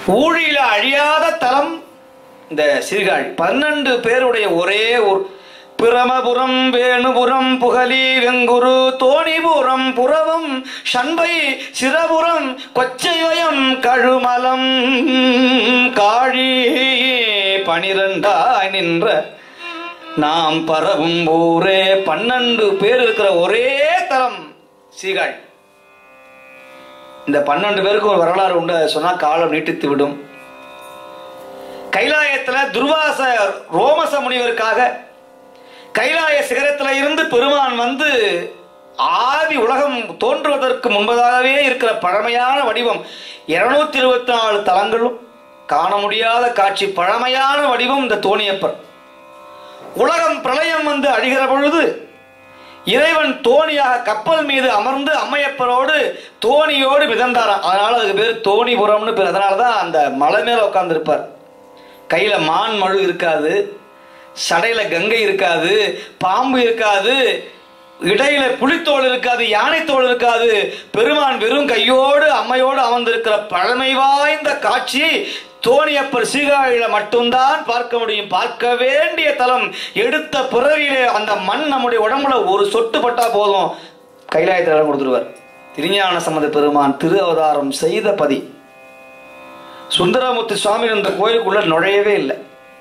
ஊழியில அழியாத தலம் இந்த சீர்காழி பன்னெண்டு பேருடைய ஒரே ஒரு பிரமபுரம் வேணுபுரம் புகலி வெங்குரு தோணிபுரம் புறவம் சண்பை சிரபுரம் கொச்சைவயம் கழுமலம் காழி பனிரெண்டாய் நின்ற நாம் பரவும் ஊரே பன்னெண்டு பேர் இருக்கிற ஒரே தலம் சீகாழி இந்த பன்னெண்டு பேருக்கு ஒரு வரலாறு உண்டு அதை சொன்னா காலம் நீட்டித்து விடும் கைலாயத்துல துர்வாச ரோமச முனிவருக்காக கைலாய சிகரத்துல இருந்து பெருமான் வந்து ஆதி உலகம் தோன்றுவதற்கு முன்பதாகவே இருக்கிற பழமையான வடிவம் இருநூத்தி இருபத்தி நாலு தலங்களும் காண முடியாத காட்சி பழமையான வடிவம் இந்த தோணியப்பர் உலகம் பிரளயம் வந்து அழிகிற பொழுது இறைவன் தோணியாக கப்பல் மீது அமர்ந்து அம்மையப்பரோடு தோணியோடு மிதந்தாராம் அதனால அதுக்கு பேர் தோணிபுரம்னு பேர் அதனால தான் அந்த மலை மேல உட்கார்ந்துருப்பார் கையில மான் மழு இருக்காது சடையில கங்கை இருக்காது பாம்பு இருக்காது இடையில புலித்தோல் இருக்காது யானைத்தோல் இருக்காது பெருமான் வெறும் கையோடு அம்மையோடு அமர்ந்திருக்கிற பழமை வாய்ந்த காட்சி தோணியப்பர் சீகாழியில மட்டும்தான் பார்க்க முடியும் பார்க்க வேண்டிய தலம் எடுத்த பிறவியிலே அந்த மண் நம்முடைய உடம்புல ஒரு சொட்டு பட்டா போதும் கைலாயத்தில் இடம் கொடுத்துருவார் திருஞான சம்பந்த பெருமான் திரு அவதாரம் செய்த பதி சுந்தரமூர்த்தி சுவாமி இந்த கோயிலுக்குள்ள நுழையவே இல்லை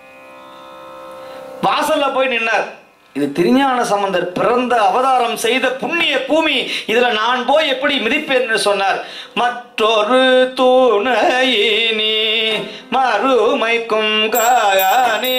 வாசல்ல போய் நின்னார் இது திருஞான சம்பந்தர் பிறந்த அவதாரம் செய்த புண்ணிய பூமி இதுல நான் போய் எப்படி மிதிப்பேன் என்று சொன்னார் மற்றொரு தூணையினி மறுமைக்கும் காயானே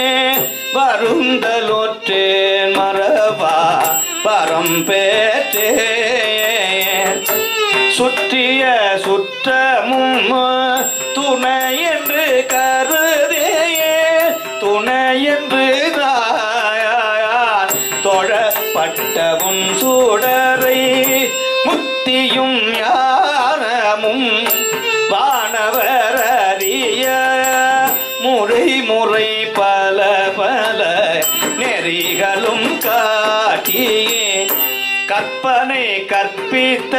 வருந்தலோற்றேன் மரபா பரம் பேற்றேன் சுற்றிய சுற்றமும் துணை என்று கருதேயே துணை என்று தாயார் தொழப்பட்டவும் சூடரை முத்தியும் ஞானமும் வானவர் அறிய முறை முறை பல பல நெறிகளும் காட்டியே கற்பனை கற்பித்த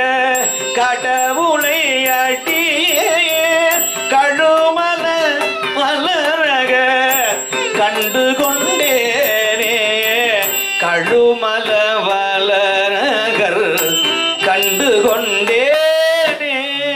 கடவுளை அட்டியே கழுமல மலரக கண்டு கொண்டேனே கழுமல வலரகர் கண்டு கொண்டேனே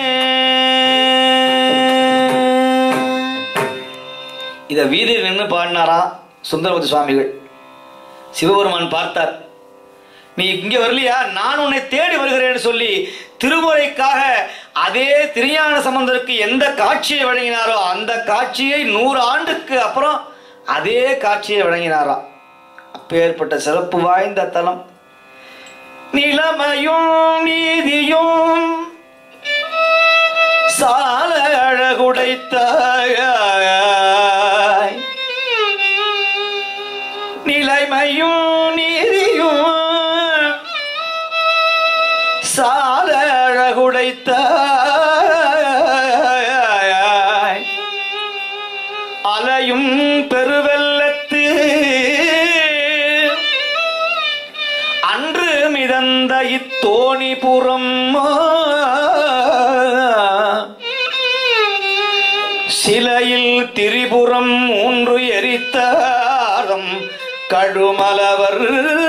இத வீதியில் நின்று பாடினாராம் சுந்தரமூர்த்தி சுவாமிகள் சிவபெருமான் பார்த்தார் நீ இங்க வரலையா நான் உன்னை தேடி வருகிறேன்னு சொல்லி திருமுறைக்காக அதே திருஞான சம்பந்தருக்கு எந்த காட்சியை வழங்கினாரோ அந்த காட்சியை நூறு ஆண்டுக்கு அப்புறம் அதே காட்சியை வழங்கினாராம் அப்பேற்பட்ட சிறப்பு வாய்ந்த தலம் நிலைமையும் நீதியும் சால அழகுடைத்தாய் நிலைமையும் நீதியும் சால அழகுடைத்தாய் அலையும் பெருவெல்லத்து அன்று மிதந்த இத்தோணிபுரம் சிலையில் திரிபுரம் மூன்று எரித்தாரம் கழுமலவர்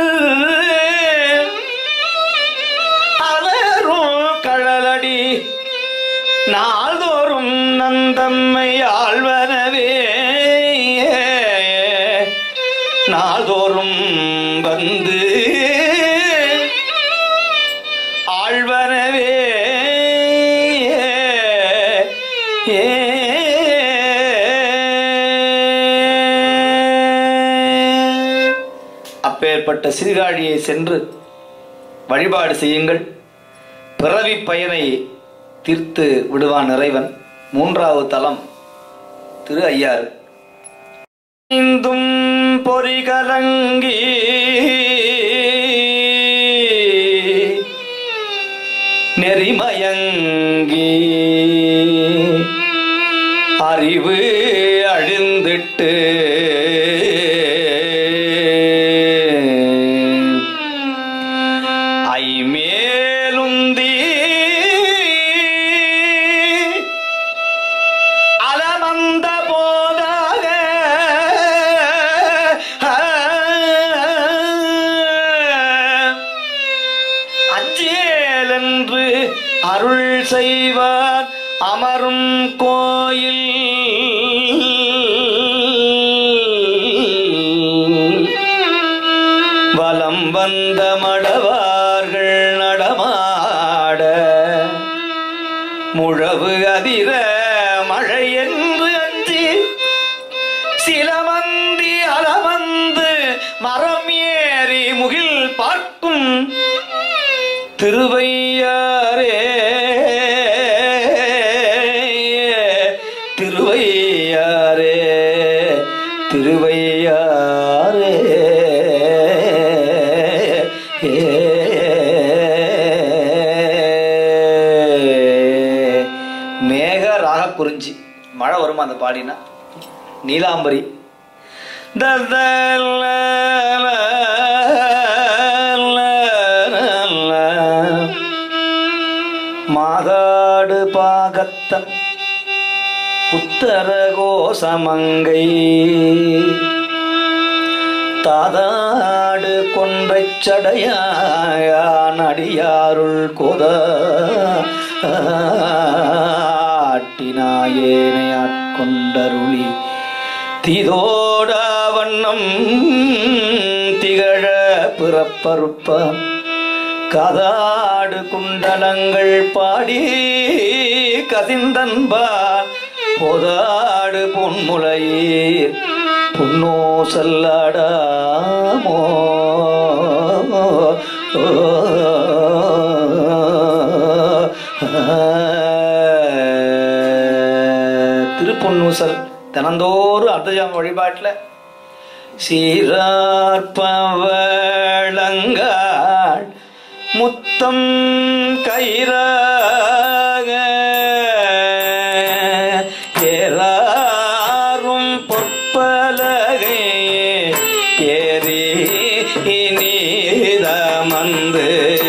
அலரும் கழலடி நாள்தோறும் நந்தம்மை ஆழ்வனவே நாள்தோறும் வந்து ஆழ்வனவே அப்பேற்பட்ட சீர்காழியை சென்று வழிபாடு செய்யுங்கள் பிறவி பயனை தீர்த்து விடுவான் இறைவன் மூன்றாவது தலம் திரு ஐயாறு ஐந்தும் பொறிகலங்கி நெறிமயங்கி அறிவு அழிந்திட்டு ஐமேலுந்தி வந்த மடவார்கள் நடமாட முழவு அதிர மழை என்று அஞ்சி சிலமந்தி அலமந்து மரம் ஏறி முகில் பார்க்கும் திருவையாரே திருவையாரே திருவையாரே மேக ராக குறிஞ்சி மழை வருமா அந்த பாடினா நீலாம்பரி மாதாடு பாகத்தன் உத்தர கோசமங்கை தாதாடு கொன்றைச் சடையான் அடியாருள் கொத ஆட்டினாயேனை ஆட்கொண்டருளி திதோட வண்ணம் திகழ பிறப்பறுப்பான் கதாடு குண்டலங்கள் பாடி கசிந்தன்பால் பொதாடு பொன்முலையீர் புன்னோ செல்லாடாமோ திருப்பொன்னூசல் தினந்தோறும் அர்த்தஜாம வழிபாட்டில் சீரார்பவளங்காள் முத்தம் கயிறாக ஏறாரும் பொற்பலகை ஏறி இனிதமந்து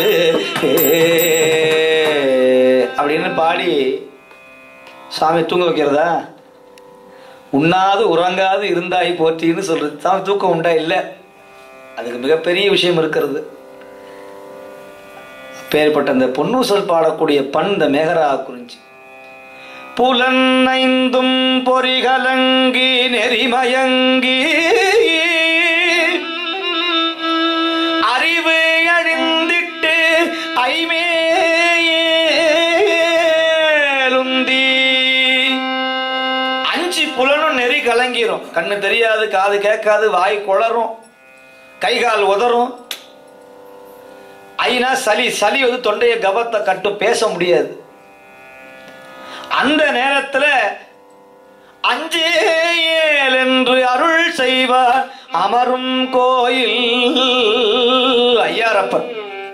அப்படின்னு பாடி சாமி தூங்க வைக்கிறதா உண்ணாது உறங்காது இருந்தாய் போற்றின்னு சொல்றது சாமி தூக்கம் உண்டா இல்லை அதுக்கு மிகப்பெரிய விஷயம் இருக்கிறது பேர்பட்ட அந்த பொன்னூசல் பாடக்கூடிய பண் இந்த மேகரா குறிஞ்சி புலன்னைந்தும் பொறிகலங்கி நெறிமயங்கி அறிவு அழிந்திட்டு ஐமேலுந்தி அஞ்சு புலனும் நெறி கலங்கிரும் கண்ணு தெரியாது காது கேட்காது வாய் குளரும் கை கால் உதறும் ஐனா சளி சளி வந்து தொண்டையை கபத்தை கட்டும் பேச முடியாது அந்த நேரத்துல அஞ்சேல் என்று அருள் செய்வார் அமரும் கோயில் ஐயாரப்பன்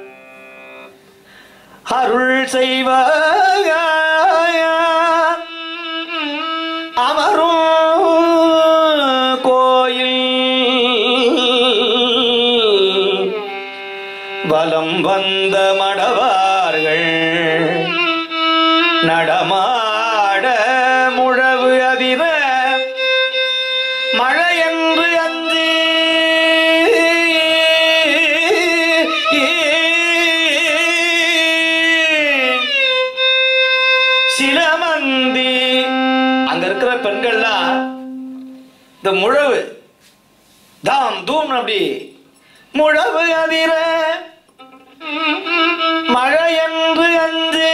அருள் செய்வார் அமரும் கோயில் வலம் வந்த மடவார்கள் நடமாட முழவு அதிர மழையென்று அஞ்சி சிலமந்தி அங்க இருக்கிற பெண்கள்லாம் இந்த முழவு தாம் தூம் அப்படி முழவு அதிர மழையன்று அஞ்சு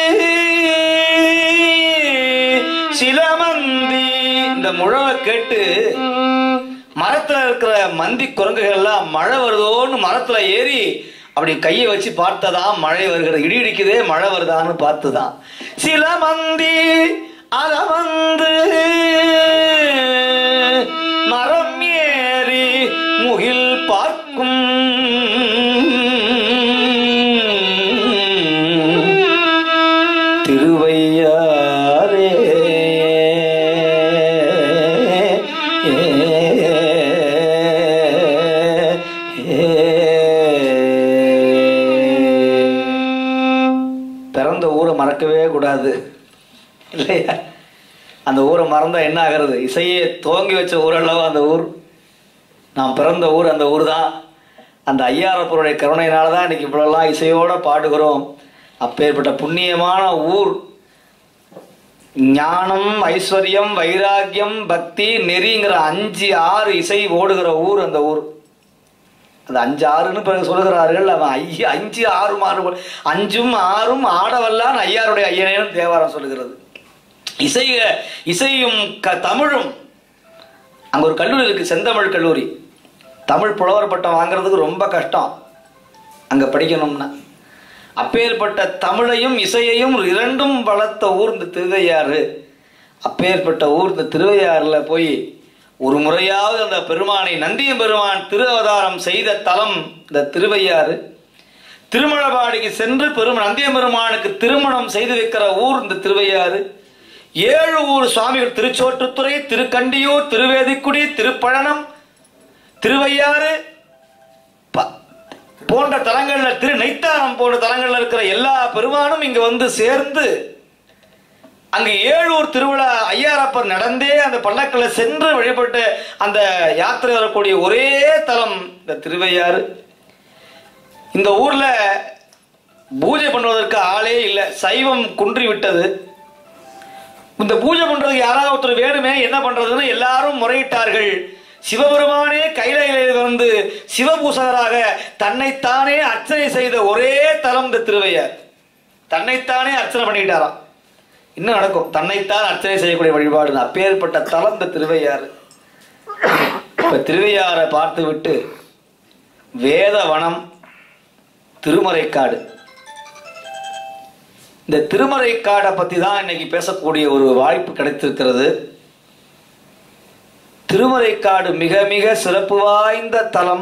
சிலமந்தி இந்த முழவை கேட்டு மரத்துல இருக்கிற மந்தி குரங்குகள் எல்லாம் மழை வருதோன்னு மரத்துல ஏறி அப்படி கையை வச்சு பார்த்ததாம் மழை வருகிறது இடி இடிக்குதே மழை வருதான்னு பார்த்துதான் சில மந்தி அல வந்து மரம் ஏறி முகில் பார்க்கும் திருவையாரே பிறந்த ஊரை மறக்கவே கூடாது இல்லையா அந்த ஊரை மறந்தா என்ன ஆகிறது இசையை துவங்கி வச்ச ஊரல்லவா அந்த ஊர் நான் பிறந்த ஊர் அந்த ஊர் தான் அந்த ஐயாரப்பருடைய கருணையினால தான் இன்னைக்கு இவ்வளோலாம் இசையோட பாடுகிறோம் அப்பேற்பட்ட புண்ணியமான ஊர் ஞானம் ஐஸ்வர்யம் வைராக்கியம் பக்தி நெறிங்கிற அஞ்சு ஆறு இசை ஓடுகிற ஊர் அந்த ஊர் அந்த அஞ்சு ஆறுன்னு பிறகு சொல்லுகிறார்கள் அவன் ஐய அஞ்சு ஆறு ஆறு அஞ்சும் ஆறும் ஆடவல்லான் ஐயாருடைய ஐயனேனும் தேவாரம் சொல்லுகிறது இசைய இசையும் க தமிழும் அங்க ஒரு கல்லூரி இருக்கு செந்தமிழ் கல்லூரி தமிழ் புலவர் பட்டம் வாங்குறதுக்கு ரொம்ப கஷ்டம் அங்க படிக்கணும்னா அப்பேற்பட்ட தமிழையும் இசையையும் இரண்டும் வளர்த்த ஊர் இந்த திருவையாறு அப்பேற்பட்ட ஊர் இந்த திருவையாறுல போய் ஒரு முறையாவது அந்த பெருமானை நந்திய பெருமான் திரு அவதாரம் செய்த தலம் இந்த திருவையாறு திருமணபாடிக்கு சென்று பெரும் நந்திய பெருமானுக்கு திருமணம் செய்து வைக்கிற ஊர் இந்த திருவையாறு ஏழு ஊர் சுவாமிகள் திருச்சோற்றுத்துறை திருக்கண்டியூர் திருவேதிக்குடி திருப்பழனம் திருவையாறு ப- போன்ற தலங்கள்ல திரு நெய்த்தானம் போன்ற தலங்கள்ல இருக்கிற எல்லா பெருமானும் இங்க வந்து சேர்ந்து அங்க ஏழூர் திருவிழா ஐயாரப்பர் நடந்தே அந்த பல்லக்கில் சென்று வழிபட்டு அந்த யாத்திரை வரக்கூடிய ஒரே தலம் இந்த திருவையாறு இந்த ஊர்ல பூஜை பண்ணுவதற்கு ஆளே இல்லை சைவம் குன்றி விட்டது இந்த பூஜை பண்றதுக்கு யாராவது ஒருத்தர் வேணுமே என்ன பண்றதுன்னு எல்லாரும் முறையிட்டார்கள் சிவபெருமானே கையில வந்து சிவபூசகராக தன்னைத்தானே அர்ச்சனை செய்த ஒரே தலம் இந்த திருவையார் தன்னைத்தானே அர்ச்சனை பண்ணிக்கிட்டாராம் இன்னும் நடக்கும் தன்னைத்தான் அர்ச்சனை செய்யக்கூடிய வழிபாடு அப்பேற்பட்ட தலம் இந்த திருவையாறு இப்ப திருவையாறை பார்த்து விட்டு வேதவனம் திருமறைக்காடு இந்த திருமறைக்காடை பத்தி தான் இன்னைக்கு பேசக்கூடிய ஒரு வாய்ப்பு கிடைத்திருக்கிறது திருமறைக்காடு மிக மிக சிறப்பு வாய்ந்த தலம்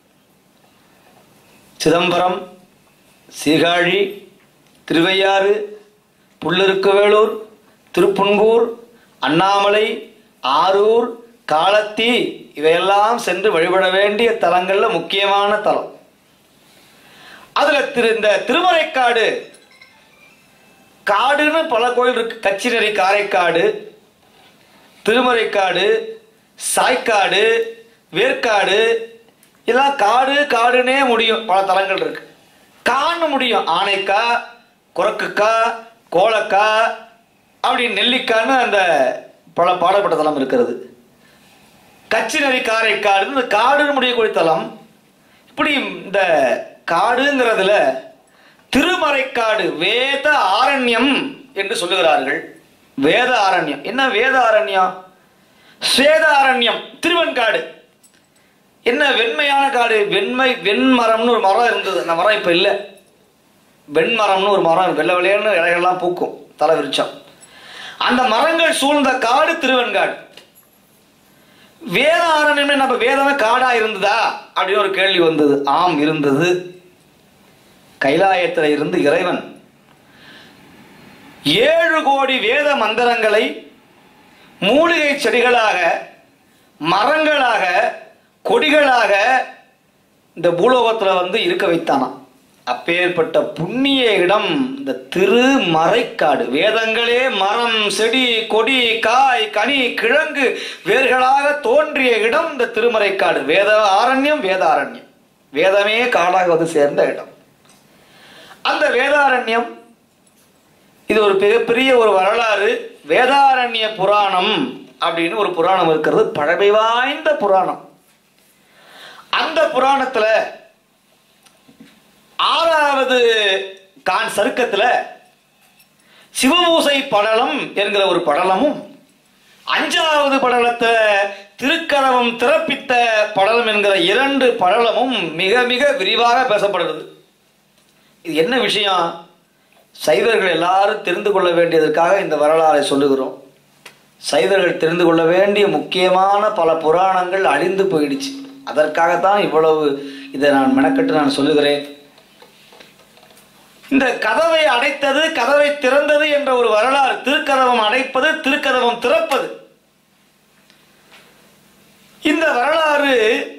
சிதம்பரம் சீர்காழி திருவையாறு புல்லருக்குவேளூர் திருப்புன்கூர் அண்ணாமலை ஆரூர் காலத்தி இவையெல்லாம் சென்று வழிபட வேண்டிய தலங்கள்ல முக்கியமான தலம் அதுல திரு இந்த திருமறைக்காடு காடுன்னு பல கோயில் இருக்கு கச்சிநெறி காரைக்காடு திருமறைக்காடு சாய்க்காடு வேர்க்காடு எல்லாம் காடு காடுனே முடியும் பல தலங்கள் இருக்கு கான்னு முடியும் ஆனைக்கா குரக்குக்கா கோலக்கா அப்படி நெல்லிக்கான்னு அந்த பல பாடப்பட்ட தலம் இருக்கிறது கச்சிநெறி காரைக்காடு இந்த காடுன்னு முடியக்கூடிய தலம் இப்படி இந்த காடுங்கிறதுல திருமறைக்காடு வேத ஆரண்யம் என்று சொல்லுகிறார்கள் வேத ஆரண்யம் என்ன வேத ஆரண்யம் ஸ்வேத ஆரண்யம் திருவெண்காடு என்ன வெண்மையான காடு வெண்மை வெண்மரம்னு ஒரு மரம் இருந்தது அந்த மரம் இப்ப இல்லை வெண்மரம்னு ஒரு மரம் வெள்ளை வெள்ளையன்னு இலைகள்லாம் பூக்கும் தலை விருட்சம் அந்த மரங்கள் சூழ்ந்த காடு திருவெண்காடு வேத ஆரண்யம் நம்ம வேதமே காடா இருந்ததா அப்படின்னு ஒரு கேள்வி வந்தது ஆம் இருந்தது கைலாயத்தில் இருந்து இறைவன் ஏழு கோடி வேத மந்திரங்களை மூலிகை செடிகளாக மரங்களாக கொடிகளாக இந்த பூலோகத்தில் வந்து இருக்க வைத்தானாம் அப்பேற்பட்ட புண்ணிய இடம் இந்த திருமறைக்காடு வேதங்களே மரம் செடி கொடி காய் கனி கிழங்கு வேர்களாக தோன்றிய இடம் இந்த திருமறைக்காடு வேத ஆரண்யம் வேதாரண்யம் வேதமே காடாக வந்து சேர்ந்த இடம் அந்த வேதாரண்யம் இது ஒரு மிகப்பெரிய ஒரு வரலாறு வேதாரண்ய புராணம் அப்படின்னு ஒரு புராணம் இருக்கிறது பழமை வாய்ந்த புராணம் அந்த புராணத்துல ஆறாவது கான் சருக்கத்துல சிவபூசை படலம் என்கிற ஒரு படலமும் அஞ்சாவது படலத்துல திருக்கதவம் திறப்பித்த படலம் என்கிற இரண்டு படலமும் மிக மிக விரிவாக பேசப்படுகிறது இது என்ன விஷயம் சைவர்கள் எல்லாரும் தெரிந்து கொள்ள வேண்டியதற்காக இந்த வரலாறை சொல்லுகிறோம் சைவர்கள் தெரிந்து கொள்ள வேண்டிய முக்கியமான பல புராணங்கள் அழிந்து போயிடுச்சு அதற்காகத்தான் இவ்வளவு இதை நான் மெனக்கட்டு நான் சொல்லுகிறேன் இந்த கதவை அடைத்தது கதவை திறந்தது என்ற ஒரு வரலாறு திருக்கதவம் அடைப்பது திருக்கதவம் திறப்பது இந்த வரலாறு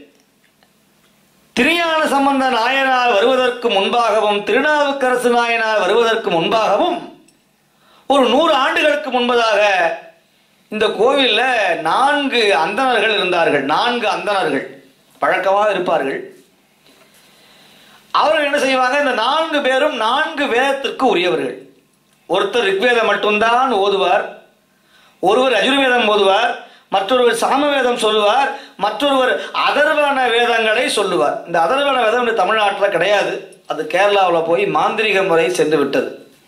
திருஞான சம்பந்த நாயனார் வருவதற்கு முன்பாகவும் திருநாவுக்கரசு நாயனார் வருவதற்கு முன்பாகவும் ஒரு நூறு ஆண்டுகளுக்கு முன்பதாக இந்த கோவில்ல நான்கு அந்தணர்கள் இருந்தார்கள் நான்கு அந்தணர்கள் பழக்கமாக இருப்பார்கள் அவர்கள் என்ன செய்வாங்க இந்த நான்கு பேரும் நான்கு வேதத்திற்கு உரியவர்கள் ஒருத்தர் ரிக்வேதம் மட்டும்தான் ஓதுவார் ஒருவர் அஜுர்வேதம் ஓதுவார் மற்றொருவர் சாமவேதம் சொல்லுவார் மற்றொருவர் அதர்வன வேதங்களை சொல்லுவார் இந்த அதர்வன வேதம் இந்த தமிழ்நாட்டில் கிடையாது அது கேரளாவில் போய் மாந்திரிக முறை சென்று விட்டது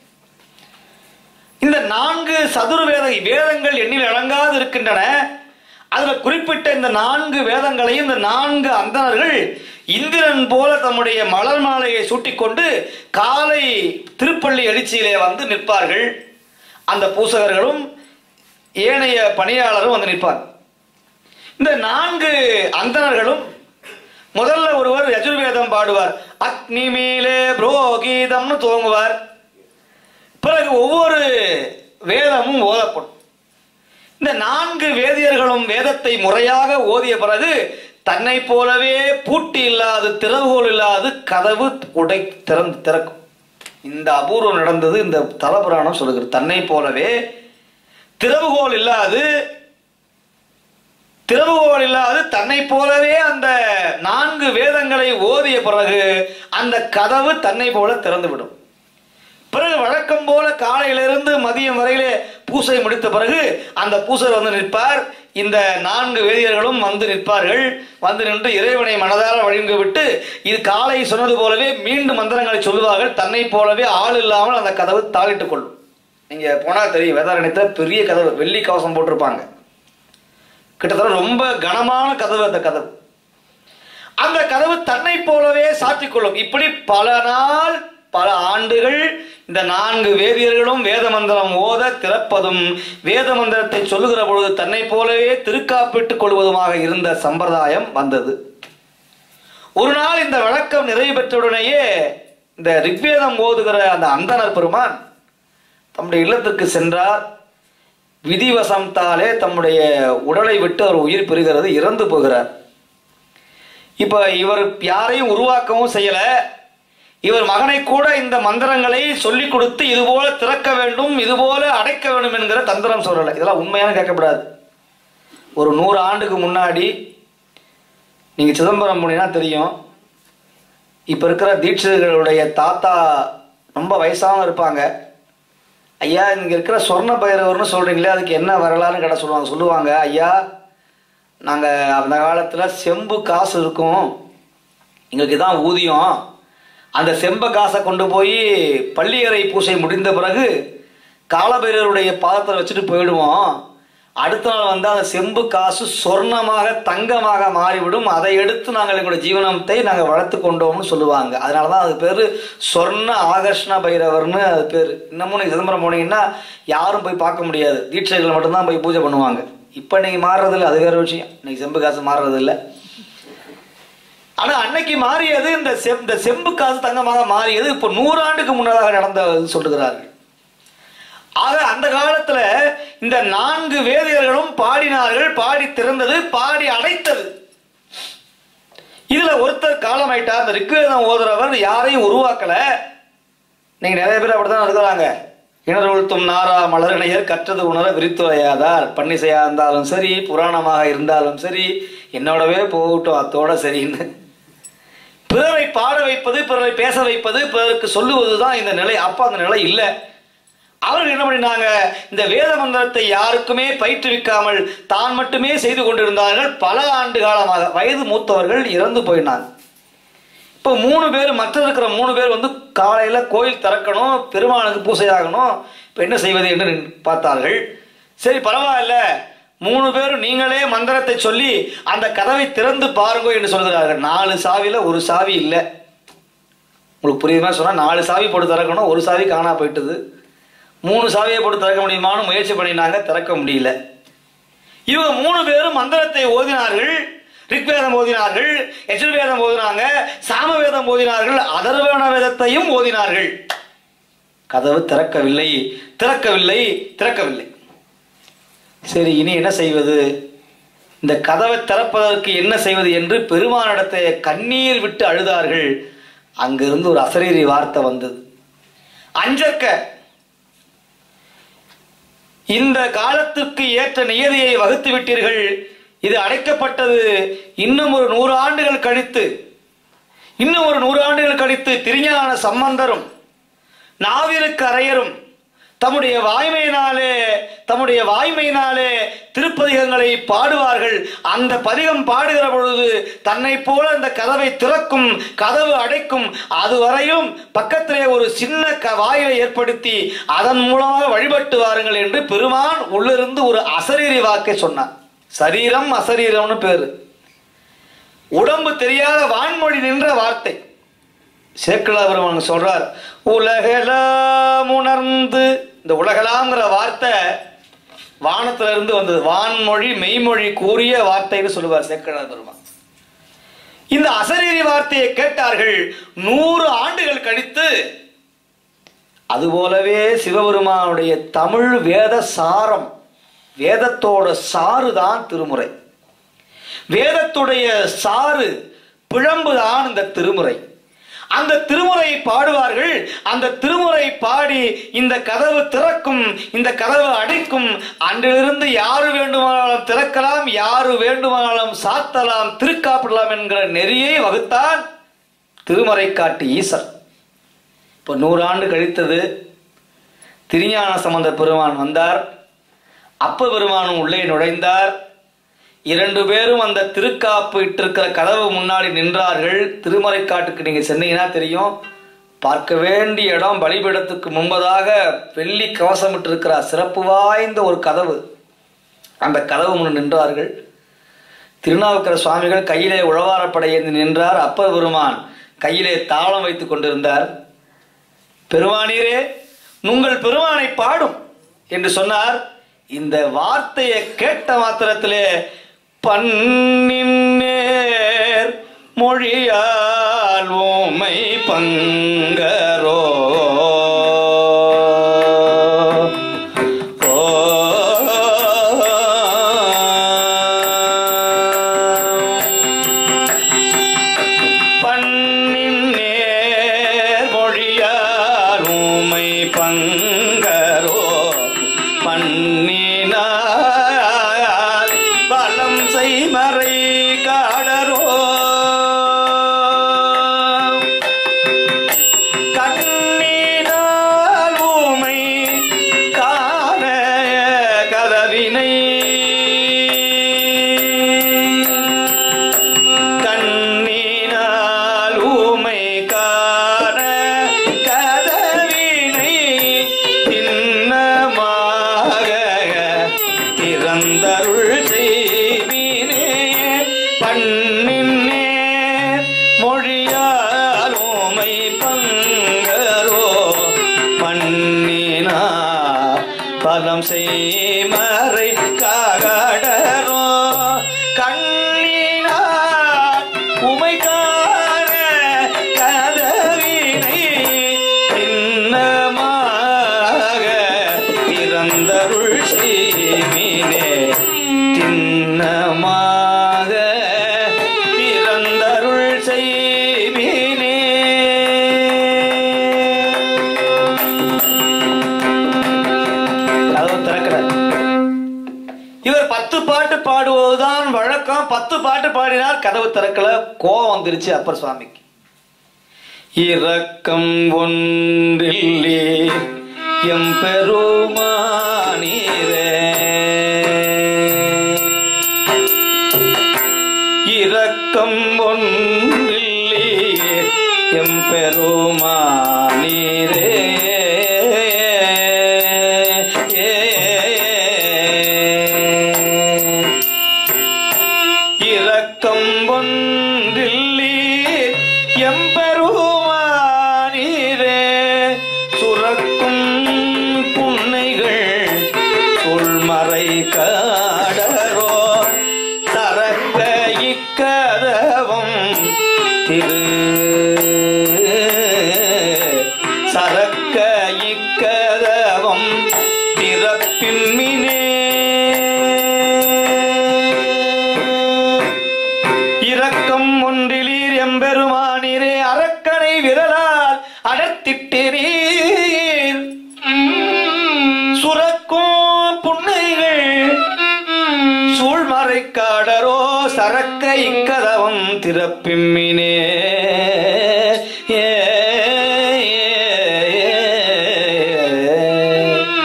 இந்த நான்கு சதுர்வேத வேதங்கள் எண்ணில் அடங்காது இருக்கின்றன அதுல குறிப்பிட்ட இந்த நான்கு வேதங்களையும் இந்த நான்கு அந்தணர்கள் இந்திரன் போல தம்முடைய மலர் மாலையை சூட்டிக்கொண்டு காலை திருப்பள்ளி எழுச்சியிலே வந்து நிற்பார்கள் அந்த பூசகர்களும் ஏனைய பணியாளரும் வந்து நிற்பார் இந்த நான்கு அந்தணர்களும் முதல்ல ஒருவர் யஜுர்வேதம் பாடுவார் அக்னி மேலே புரோகீதம்னு துவங்குவார் பிறகு ஒவ்வொரு வேதமும் ஓதப்படும் இந்த நான்கு வேதியர்களும் வேதத்தை முறையாக ஓதிய பிறகு தன்னை போலவே பூட்டி இல்லாது திறவுகோல் இல்லாது கதவு உடை திறந்து திறக்கும் இந்த அபூர்வம் நடந்தது இந்த தலபுராணம் சொல்லுகிறது தன்னை போலவே திறவுகோல் இல்லாது திறவுகோல் இல்லாது தன்னை போலவே அந்த நான்கு வேதங்களை ஓதிய பிறகு அந்த கதவு தன்னை போல திறந்துவிடும் பிறகு வழக்கம் போல காலையிலிருந்து மதியம் வரையிலே பூசை முடித்த பிறகு அந்த பூசர் வந்து நிற்பார் இந்த நான்கு வேதியர்களும் வந்து நிற்பார்கள் வந்து நின்று இறைவனை மனதார வழங்கி விட்டு இது காலை சொன்னது போலவே மீண்டும் மந்திரங்களை சொல்லுவார்கள் தன்னை போலவே ஆள் இல்லாமல் அந்த கதவு தாளிட்டுக் கொள்ளும் நீங்க போனா தெரியும் வேதாரண்யத்தில் பெரிய கதவு வெள்ளி கவசம் போட்டிருப்பாங்க கிட்டத்தட்ட ரொம்ப கனமான கதவு அந்த கதவு அந்த கதவு தன்னை போலவே சாத்திக் கொள்ளும் இப்படி பல நாள் பல ஆண்டுகள் இந்த நான்கு வேதியர்களும் வேத மந்திரம் ஓத திறப்பதும் வேத மந்திரத்தை சொல்லுகிற பொழுது தன்னை போலவே திருக்காப்பிட்டுக் கொள்வதுமாக இருந்த சம்பிரதாயம் வந்தது ஒரு நாள் இந்த வழக்கம் நிறைவு பெற்றவுடனேயே இந்த ரிக்வேதம் ஓதுகிற அந்த அந்தனர் பெருமான் தம்முடைய இல்லத்திற்கு சென்றார் விதிவசம்தாலே தம்முடைய உடலை விட்டு அவர் உயிர் பெறுகிறது இறந்து போகிறார் இப்ப இவர் யாரையும் உருவாக்கவும் செய்யல இவர் மகனை கூட இந்த மந்திரங்களை சொல்லிக் கொடுத்து இதுபோல திறக்க வேண்டும் இதுபோல அடைக்க வேண்டும் என்கிற தந்திரம் சொல்லலை இதெல்லாம் உண்மையான கேட்கக்கூடாது ஒரு நூறு ஆண்டுக்கு முன்னாடி நீங்க சிதம்பரம் போனீங்கன்னா தெரியும் இப்ப இருக்கிற தீட்சிதர்களுடைய தாத்தா ரொம்ப வயசாகவும் இருப்பாங்க ஐயா இங்க இருக்கிற சொர்ண பைரவர்னு சொல்றீங்களே அதுக்கு என்ன வரலாறுன்னு கேட்ட சொல்லுவாங்க சொல்லுவாங்க ஐயா நாங்க அந்த காலத்துல செம்பு காசு இருக்கும் எங்களுக்கு தான் ஊதியம் அந்த செம்ப காசை கொண்டு போய் பள்ளியறை பூசை முடிந்த பிறகு காலபைரவருடைய பாதத்தில் வச்சுட்டு போயிடுவோம் அடுத்த நாள் வந்து அந்த செம்பு காசு சொர்ணமாக தங்கமாக மாறிவிடும் அதை எடுத்து நாங்கள் எங்களுடைய ஜீவனத்தை நாங்கள் வளர்த்து கொண்டோம்னு சொல்லுவாங்க அதனால தான் அது பேர் சொர்ண ஆகர்ஷ்ண பைரவர்னு அது பேர் இன்னமும் நீங்கள் சிதம்பரம் போனீங்கன்னா யாரும் போய் பார்க்க முடியாது தீட்சைகள் மட்டும்தான் போய் பூஜை பண்ணுவாங்க இப்போ நீங்கள் மாறுறதில்ல அது வேற விஷயம் இன்னைக்கு செம்பு காசு மாறுறதில்ல ஆனா அன்னைக்கு மாறியது இந்த செம் இந்த செம்பு காசு தங்கமாக மாறியது இப்போ நூறாண்டுக்கு முன்னதாக நடந்தது சொல்லுகிறார்கள் ஆக அந்த காலத்துல இந்த நான்கு வேதியர்களும் பாடினார்கள் பாடி திறந்தது பாடி அடைத்தது இதுல ஒருத்தர் காலமாயிட்டார் இந்த ரிக்வேதம் ஓதுறவர் யாரையும் உருவாக்கல நீங்க நிறைய பேர் அப்படித்தான் இருக்கிறாங்க கிணறு உளுத்தும் நாரா மலரிணையர் கற்றது உணர விரித்துரையாதார் பன்னிசையா இருந்தாலும் சரி புராணமாக இருந்தாலும் சரி என்னோடவே போகட்டும் அத்தோட சரின்னு பிறரை பாட வைப்பது பிறரை பேச வைப்பது பிறருக்கு சொல்லுவதுதான் இந்த நிலை அப்ப அந்த நிலை இல்லை அவர்கள் என்ன பண்ணினாங்க இந்த வேத மந்திரத்தை யாருக்குமே பயிற்றுவிக்காமல் தான் மட்டுமே செய்து கொண்டிருந்தார்கள் பல ஆண்டு காலமாக வயது மூத்தவர்கள் இறந்து போயினாங்க இப்போ மூணு பேர் மற்ற இருக்கிற மூணு பேர் வந்து காலையில கோயில் திறக்கணும் பெருமானுக்கு பூசை ஆகணும் இப்போ என்ன செய்வது என்று பார்த்தார்கள் சரி பரவாயில்ல மூணு பேரும் நீங்களே மந்திரத்தை சொல்லி அந்த கதவை திறந்து பாருங்க என்று சொல்கிறார்கள் நாலு சாவியில ஒரு சாவி இல்லை உங்களுக்கு புரியுது மாதிரி சொன்னா நாலு சாவி போட்டு திறக்கணும் ஒரு சாவி காணா போயிட்டுது மூணு சாவியை போட்டு திறக்க முடியுமான்னு முயற்சி பண்ணினாங்க திறக்க முடியல இவங்க மூணு பேரும் மந்திரத்தை ஓதினார்கள் ரிக்வேதம் ஓதினார்கள் எஜுர்வேதம் ஓதினாங்க சாமவேதம் ஓதினார்கள் அதர்வண வேதத்தையும் ஓதினார்கள் கதவு திறக்கவில்லை திறக்கவில்லை திறக்கவில்லை சரி இனி என்ன செய்வது இந்த கதவை திறப்பதற்கு என்ன செய்வது என்று பெருமானிடத்தை கண்ணீர் விட்டு அழுதார்கள் அங்கிருந்து ஒரு அசரீரி வார்த்தை வந்தது அஞ்சற்க இந்த காலத்திற்கு ஏற்ற நியதியை வகுத்து விட்டீர்கள் இது அடைக்கப்பட்டது இன்னும் ஒரு நூறு ஆண்டுகள் கழித்து இன்னும் ஒரு நூறு ஆண்டுகள் கழித்து திருஞான சம்பந்தரும் நாவிலுக்கு அரையரும் தம்முடைய வாய்மையினாலே தம்முடைய வாய்மையினாலே திருப்பதிகங்களை பாடுவார்கள் அந்த பதிகம் பாடுகிற பொழுது தன்னை போல அந்த கதவை திறக்கும் கதவு அடைக்கும் அதுவரையும் பக்கத்திலே ஒரு சின்ன க- வாயிலை ஏற்படுத்தி அதன் மூலமாக வழிபட்டு வாருங்கள் என்று பெருமான் உள்ளிருந்து ஒரு அசரீரி வாக்கை சொன்னார் சரீரம் அசரீரம்னு பேரு உடம்பு தெரியாத வான்மொழி நின்ற வார்த்தை சேக்கலா பெருமான் சொல்றார் உலகெல்லாம் உணர்ந்து இந்த உலகலாம்ங்கிற வார்த்தை வானத்துல இருந்து வந்தது வான்மொழி மெய்மொழி கூறிய வார்த்தைன்னு சொல்லுவார் சேக்கலா பெருமான் இந்த அசரீரி வார்த்தையை கேட்டார்கள் நூறு ஆண்டுகள் கழித்து அதுபோலவே சிவபெருமானுடைய தமிழ் வேத சாரம் வேதத்தோட சாறு தான் திருமுறை வேதத்துடைய சாறு பிழம்புதான் இந்த திருமுறை அந்த திருமுறை பாடுவார்கள் அந்த திருமுறை பாடி இந்த கதவு திறக்கும் இந்த கதவு அடைக்கும் அன்றிலிருந்து யாரு வேண்டுமானாலும் திறக்கலாம் யாரு வேண்டுமானாலும் சாத்தலாம் திருக்காப்பிடலாம் என்கிற நெறியை வகுத்தான் திருமறை காட்டு ஈசர் இப்போ நூறாண்டு கழித்தது திருஞான சம்பந்த பெருமான் வந்தார் அப்ப பெருமானும் உள்ளே நுழைந்தார் இரண்டு பேரும் அந்த திருக்காப்பு இட்டிருக்கிற கதவு முன்னாடி நின்றார்கள் திருமறைக்காட்டுக்கு நீங்க சென்னீங்கன்னா தெரியும் பார்க்க வேண்டிய இடம் பலிபீடத்துக்கு முன்பதாக வெள்ளி கவசம் இட்டிருக்கிற சிறப்பு வாய்ந்த ஒரு கதவு அந்த கதவு முன் நின்றார்கள் திருநாவுக்கர சுவாமிகள் கையிலே உழவாரப்படை ஏந்தி நின்றார் அப்ப பெருமான் கையிலே தாளம் வைத்துக் கொண்டிருந்தார் பெருமானீரே உங்கள் பெருமானை பாடும் என்று சொன்னார் இந்த வார்த்தையை கேட்ட மாத்திரத்திலே பண்ணின் நேர் மொழியால் ஓமை பங்கரோ ஓ பண்ணின் நேர் மொழியார் ஊமை பங்கரோ பண்ணினார் பலம் செய்மறை காடரோ கண்ணினால் ஊமை காண கதவினை கண்ணினால் ஊமை காண கதவினை திண்ணமாக திறந்தருள் செய்வினே பண்ணின்னே மொழியால் ஊமை பங்கரோ மண்ணினா பலம் செய்மறை காகடரோ கண்ணினார் உமை காண கதவினை சின்னமாக பிறந்தருள் செய்வினே சின்னமாக பிறந்தருள் செய்வினே கதவு திறக்கிறார் இவர் பத்து பாட்டு பாடுவதுதான் வழக்கம் பத்து பாட்டு பாடினால் கதவு திறக்கல கோவம் வந்துருச்சு அப்பர் சுவாமிக்கு இரக்கம் ஒன்றில்லே எம் பெருமானீரே இரக்கம் ஒன்றில்லே எம் பெருமானீரே இரக்கம் ஒன்றில்லீர் எம்பெருமானீரே சுரக்கும் புன்னைகள் சொல்மறை காடரோ தரக்க இக்கதவம் திரு சரக்க இக்கதவம் திறப்பின்மினே இரக்கம் ஒன்றிலீர் எம்பெருமானீரே அரக்கனை விரலால் அடர்த்திட்டீர் சுரக்கும் புன்னைகள் சூழ்மறைக்காடரோ சரக்க இக்கதவம் திறப்பிம்மினே ஏ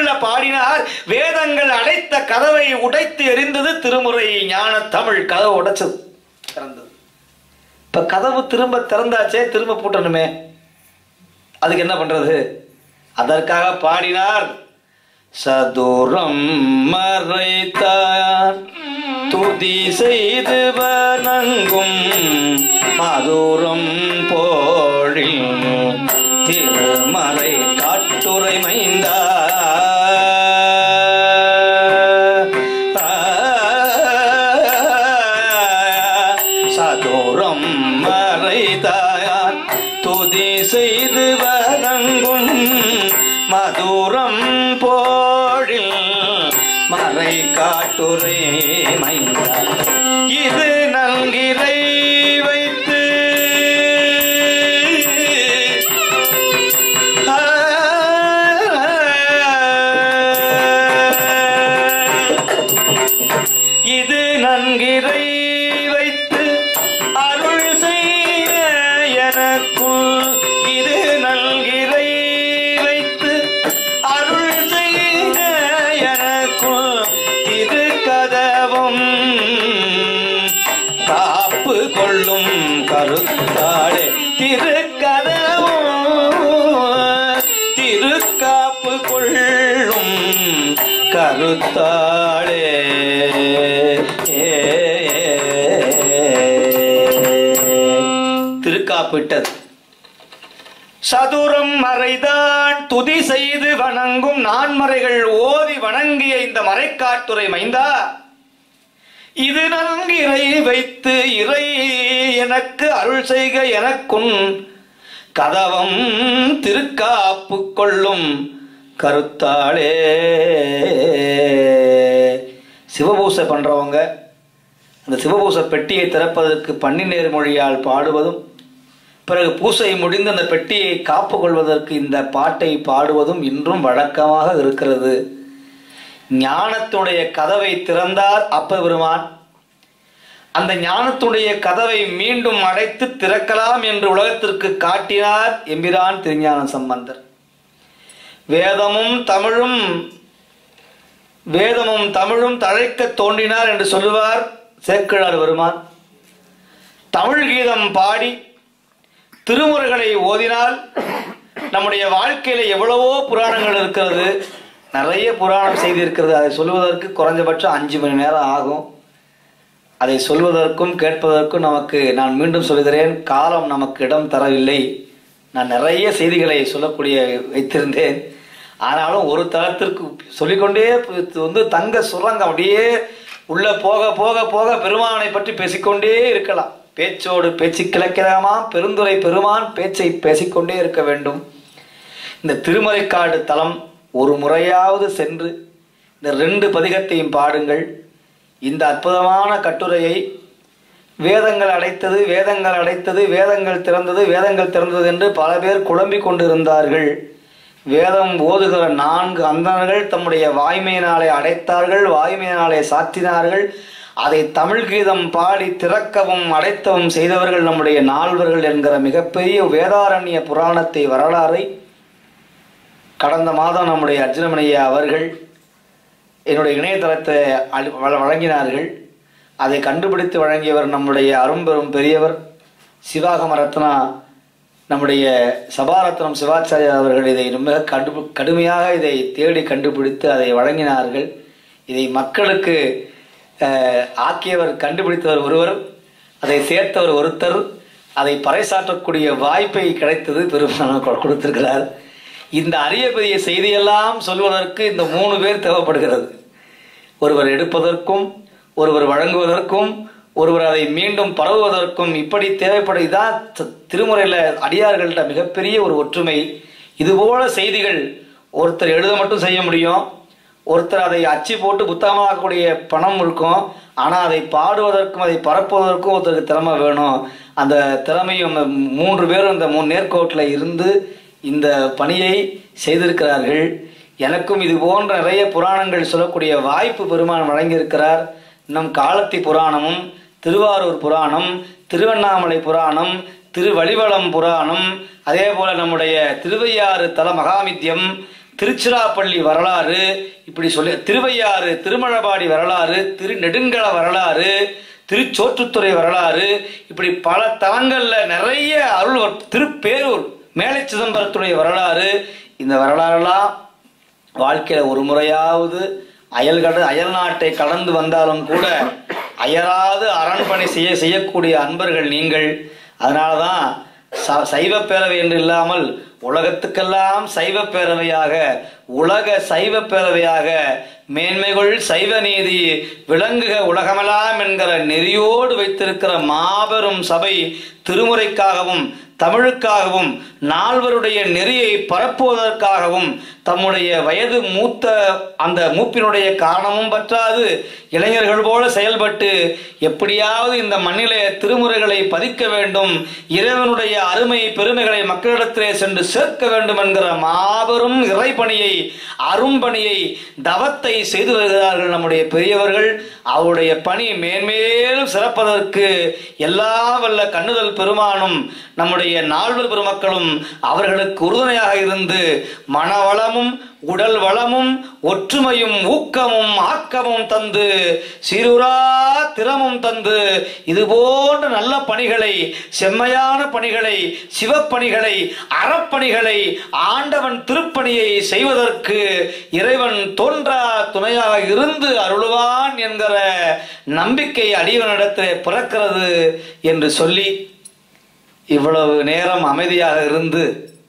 கொள்ள பாடினார் வேதங்கள் அடைத்த கதவை உடைத்து எரிந்தது திருமுறை ஞான தமிழ் கதவை உடைச்சது திறந்தது இப்ப கதவு திரும்ப திறந்தாச்சே திரும்ப பூட்டணுமே அதுக்கு என்ன பண்றது அதற்காக பாடினார் சதுரம் மறைத்தார் துதி செய்து வணங்கும் மதுரம் போழில் திருமறை காட்டுரை மைந்தா சதுரம் மறைதாயார் துதி செய்து வணங்கும் மதுரம் போழில் மறை காட்டுரை மைந்தா இது நல்கிறை வைத்து இது நன்கிறை வைத்து அருள் செய்ய எனக்குள் இது நல்கிறை வைத்து அருள் செய்ய எனக்குள் இது கதவும் காப்பு கொள்ளும் கருத்தாடே திருக்கதவும் திருக்காப்பு கொள்ளும் கருத்தாளே திருக்காப்பிட்டது சதுரம் மறைதான் துதி செய்து வணங்கும் நான்மறைகள் ஓதி வணங்கிய இந்த மறைக்காட்டுரை மைந்தா இது நன்கு இறை வைத்து இறை எனக்கு அருள் செய்க எனக்குன் கதவம் திருக்காப்பு கொள்ளும் கருத்தாளே சிவபூசை பண்றவங்க அந்த சிவபூசை பெட்டியை திறப்பதற்கு பன்னிநேர் மொழியால் பாடுவதும் பிறகு பூசை முடிந்து அந்த பெட்டியை காப்பு கொள்வதற்கு இந்த பாட்டை பாடுவதும் இன்றும் வழக்கமாக இருக்கிறது ஞானத்துடைய கதவை திறந்தார் அப்ப பெருமான் அந்த ஞானத்துடைய கதவை மீண்டும் அடைத்து திறக்கலாம் என்று உலகத்திற்கு காட்டினார் எம்பிரான் திருஞான சம்பந்தர் வேதமும் தமிழும் வேதமும் தமிழும் தழைக்க தோன்றினார் என்று சொல்லுவார் சேக்கிழார் பெருமான் தமிழ் கீதம் பாடி திருமுறைகளை ஓதினால் நம்முடைய வாழ்க்கையில எவ்வளவோ புராணங்கள் இருக்கிறது நிறைய புராணம் செய்தி இருக்கிறது அதை சொல்வதற்கு குறைஞ்சபட்சம் அஞ்சு மணி நேரம் ஆகும் அதை சொல்வதற்கும் கேட்பதற்கும் நமக்கு நான் மீண்டும் சொல்கிறேன் காலம் நமக்கு இடம் தரவில்லை நான் நிறைய செய்திகளை சொல்லக்கூடிய வைத்திருந்தேன் ஆனாலும் ஒரு தளத்திற்கு சொல்லிக்கொண்டே பு- வந்து தங்க சுரங்கம் அப்படியே உள்ள போக போக போக பெருமானை பற்றி பேசிக்கொண்டே இருக்கலாம் பேச்சோடு பேச்சு கிளக்கலாமா பெருந்துரை பெருமான் பேச்சை பேசிக்கொண்டே இருக்க வேண்டும் இந்த திருமறைக்காடு தலம் ஒரு முறையாவது சென்று இந்த ரெண்டு பதிகத்தையும் பாடுங்கள் இந்த அற்புதமான கட்டுரையை வேதங்கள் அடைத்தது வேதங்கள் அடைத்தது வேதங்கள் திறந்தது வேதங்கள் திறந்தது என்று பல பேர் குழம்பிக் கொண்டிருந்தார்கள் வேதம் ஓதுகிற நான்கு அந்தணர்கள் தம்முடைய வாய்மையினாலே அடைத்தார்கள் வாய்மையினாலே சாத்தினார்கள் அதை தமிழ் கீதம் பாடி திறக்கவும் அடைத்தவும் செய்தவர்கள் நம்முடைய நால்வர்கள் என்கிற மிகப்பெரிய வேதாரண்ய புராணத்தை வரலாறை கடந்த மாதம் நம்முடைய அர்ஜுனமணியா அவர்கள் என்னுடைய இணையதளத்தை அளி- வழ- வழங்கினார்கள் அதை கண்டுபிடித்து வழங்கியவர் நம்முடைய அரும்பெரும் பெரியவர் சிவாகம ரத்னா நம்முடைய சபாரத்னம் சிவாச்சாரியார் அவர்கள் இதை ரொம்ப கடு கடுமையாக இதை தேடி கண்டுபிடித்து அதை வழங்கினார்கள் இதை மக்களுக்கு அஹ், ஆக்கியவர் கண்டுபிடித்தவர் ஒருவர் அதை சேர்த்தவர் ஒருத்தர் அதை பறைசாற்றக்கூடிய வாய்ப்பை கிடைத்தது பெருமாள் கொடுத்திருக்கிறார் இந்த அரிய பெரிய செய்தியெல்லாம் சொல்வதற்கு இந்த மூணு பேர் தேவைப்படுகிறது ஒருவர் எடுப்பதற்கும் ஒருவர் வழங்குவதற்கும் ஒருவர் அதை மீண்டும் பரவுவதற்கும் இப்படி தேவைப்படுதான் திருமுறையில அடியார்கள்ட்ட மிகப்பெரிய ஒரு ஒற்றுமை இதுபோல செய்திகள் ஒருத்தர் எழுத மட்டும் செய்ய முடியும் ஒருத்தர் அதை அச்சு போட்டு புத்தகமாக்கக்கூடிய பணம் இருக்கும் ஆனால் அதை பாடுவதற்கும் அதை பரப்புவதற்கும் ஒருத்தருக்கு திறமை வேணும் அந்த திறமையும் அந்த மூன்று பேரும் இந்த மூணு நேர்கோட்டில் இருந்து இந்த பணியை செய்திருக்கிறார்கள் எனக்கும் இது போன்ற நிறைய புராணங்கள் சொல்லக்கூடிய வாய்ப்பு பெருமான் வழங்கியிருக்கிறார் நம் காலத்தி புராணமும் திருவாரூர் புராணம் திருவண்ணாமலை புராணம் திருவழிவளம் புராணம் அதே போல நம்முடைய திருவையாறு தல மகாமித்யம் திருச்சிராப்பள்ளி வரலாறு இப்படி சொல்லி திருவையாறு திருமழபாடி வரலாறு திரு நெடுங்கல வரலாறு திருச்சோற்றுத்துறை வரலாறு இப்படி பல தலங்கள்ல நிறைய அருள் வ- திருப்பேரூர் மேலை சிதம்பரத்துடைய வரலாறு இந்த வரலாறெல்லாம் வாழ்க்கையில ஒரு முறையாவது அயல் கட அயல் நாட்டை கடந்து வந்தாலும் கூட அயராது அரண்பணி செய்ய செய்யக்கூடிய அன்பர்கள் நீங்கள் அதனால தான் ச- சைவ பேரவை என்று இல்லாமல் உலகத்துக்கெல்லாம் சைவ பேரவையாக உலக சைவ பேரவையாக மேன்மைகள் சைவ நீதி விளங்குக உலகமெல்லாம் என்கிற நெறியோடு வைத்திருக்கிற மாபெரும் சபை திருமுறைக்காகவும் தமிழுக்காகவும் நால்வருடைய நெறியை பரப்புவதற்காகவும் தம்முடைய வயது மூத்த அந்த மூப்பினுடைய காரணமும் பற்றாது இளைஞர்கள் போல செயல்பட்டு எப்படியாவது இந்த மண்ணிலே திருமுறைகளை பதிக்க வேண்டும் இறைவனுடைய அருமை பெருமைகளை மக்களிடத்திலே சென்று சேர்க்க வேண்டும் என்கிற மாபெரும் இறைப்பணியை அரும்பணியை தவத்தை செய்து வருகிறார்கள் நம்முடைய பெரியவர்கள் அவருடைய பணி மேன்மேலும் சிறப்பதற்கு எல்லா வல்ல கண்ணுதல் பெருமானும் நம்முடைய நால்வர் பெருமக்களும் அவர்களுக்கு உறுதுணையாக இருந்து மனவளமும் உடல் வளமும் ஒற்றுமையும் ஊக்கமும் ஆக்கமும் தந்து சீருரா திறமும் தந்து இது போன்ற நல்ல பணிகளை செம்மையான பணிகளை சிவப்பணிகளை அறப்பணிகளை ஆண்டவன் திருப்பணியை செய்வதற்கு இறைவன் தோன்றா துணையாக இருந்து அருளுவான் என்கிற நம்பிக்கை அடியவனிடத்திலே பிறக்கிறது என்று சொல்லி இவ்வளவு நேரம் அமைதியாக இருந்து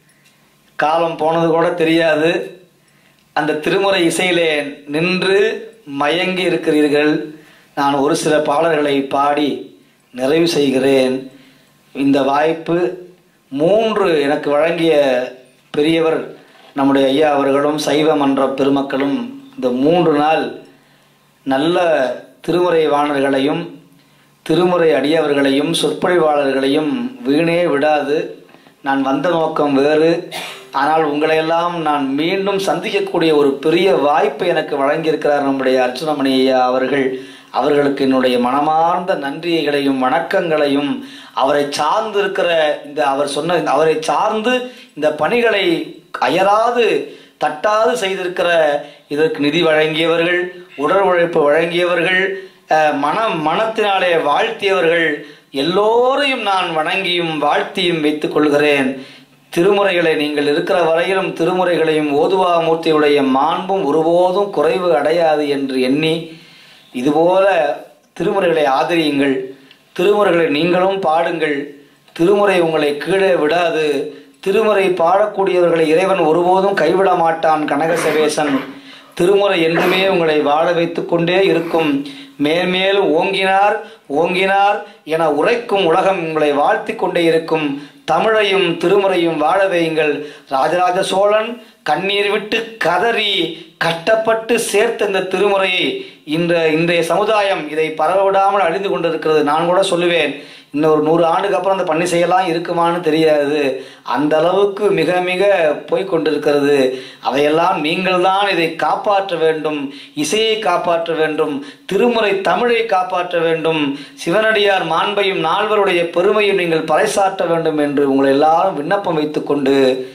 காலம் போனது கூட தெரியாது அந்த திருமுறை இசையிலே நின்று மயங்கி இருக்கிறீர்கள் நான் ஒரு சில பாடல்களை பாடி நிறைவு செய்கிறேன் இந்த வாய்ப்பு மூன்று எனக்கு வழங்கிய பெரியவர் நம்முடைய ஐயா அவர்களும் சைவ மன்ற பெருமக்களும் இந்த மூன்று நாள் நல்ல திருமுறை வாணர்களையும் திருமுறை அடியவர்களையும் சொற்பொழிவாளர்களையும் வீணே விடாது நான் வந்த நோக்கம் வேறு ஆனால் உங்களையெல்லாம் நான் மீண்டும் சந்திக்கக்கூடிய ஒரு பெரிய வாய்ப்பை எனக்கு வழங்கியிருக்கிறார் நம்முடைய அர்ச்சுனமணி ஐயா அவர்கள் அவர்களுக்கு என்னுடைய மனமார்ந்த நன்றிகளையும் வணக்கங்களையும் அவரை சார்ந்து இருக்கிற இந்த அவர் சொன்ன அவரை சார்ந்து இந்த பணிகளை அயராது தட்டாது செய்திருக்கிற இதற்கு நிதி வழங்கியவர்கள் உடல் உழைப்பு வழங்கியவர்கள் அஹ், மனம் மனத்தினாலே வாழ்த்தியவர்கள் எல்லோரையும் நான் வணங்கியும் வாழ்த்தியும் வைத்துக் கொள்கிறேன் திருமுறைகளை நீங்கள் இருக்கிற வரையிலும் திருமுறைகளையும் ஓதுவா மூர்த்தியுடைய மாண்பும் ஒருபோதும் குறைவு அடையாது என்று எண்ணி இதுபோல திருமுறைகளை ஆதரியுங்கள் திருமுறைகளை நீங்களும் பாடுங்கள் திருமுறை உங்களை கீழே விடாது திருமுறை பாடக்கூடியவர்களை இறைவன் ஒருபோதும் கைவிட மாட்டான் கனகசவேசன் திருமுறை என்றுமே உங்களை வாழ வைத்துக் கொண்டே இருக்கும் மேல்மேலும் ஓங்கினார் ஓங்கினார் என உரைக்கும் உலகம் உங்களை வாழ்த்திக் கொண்டே இருக்கும் தமிழையும் திருமுறையும் வாழ வையுங்கள் ராஜராஜ சோழன் கண்ணீர் விட்டு கதறி கஷ்டப்பட்டு சேர்த்த இந்த திருமுறையை இந்த இன்றைய சமுதாயம் இதை பரவவிடாமல் அழிந்து கொண்டிருக்கிறது நான் கூட சொல்லுவேன் இன்னொரு நூறு ஆண்டுக்கு அப்புறம் அந்த பன்னிசையெல்லாம் இருக்குமான்னு தெரியாது அந்த அளவுக்கு மிக மிக போய் கொண்டிருக்கிறது அதையெல்லாம் நீங்கள் தான் இதை காப்பாற்ற வேண்டும் இசையை காப்பாற்ற வேண்டும் திருமுறை தமிழை காப்பாற்ற வேண்டும் சிவனடியார் மாண்பையும் நால்வருடைய பெருமையும் நீங்கள் பறைசாற்ற வேண்டும் என்று உங்களை எல்லாரும் விண்ணப்பம் வைத்துக்கொண்டு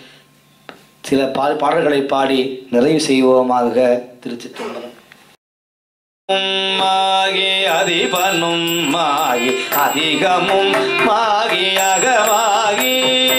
சில பா பாடல்களை பாடி நிறைவு செய்வோமாக திருச்சி மாகி அதிபனும் மாகி அதிகமும் மாகி அகமாகி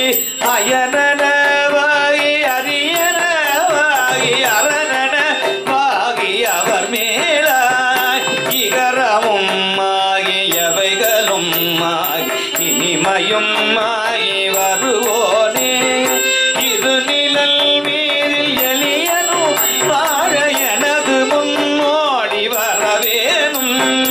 அயனனவாகி அரியனவாகி அரணனவாகி அவர் மேலாய் இகரமும் மாகி எவைகளும் மாகி இனிமையும் மாகி வருவோனே இது நிழல் மீதில் எளியனும் வாழ எனது முன்னோடி வரவேணும்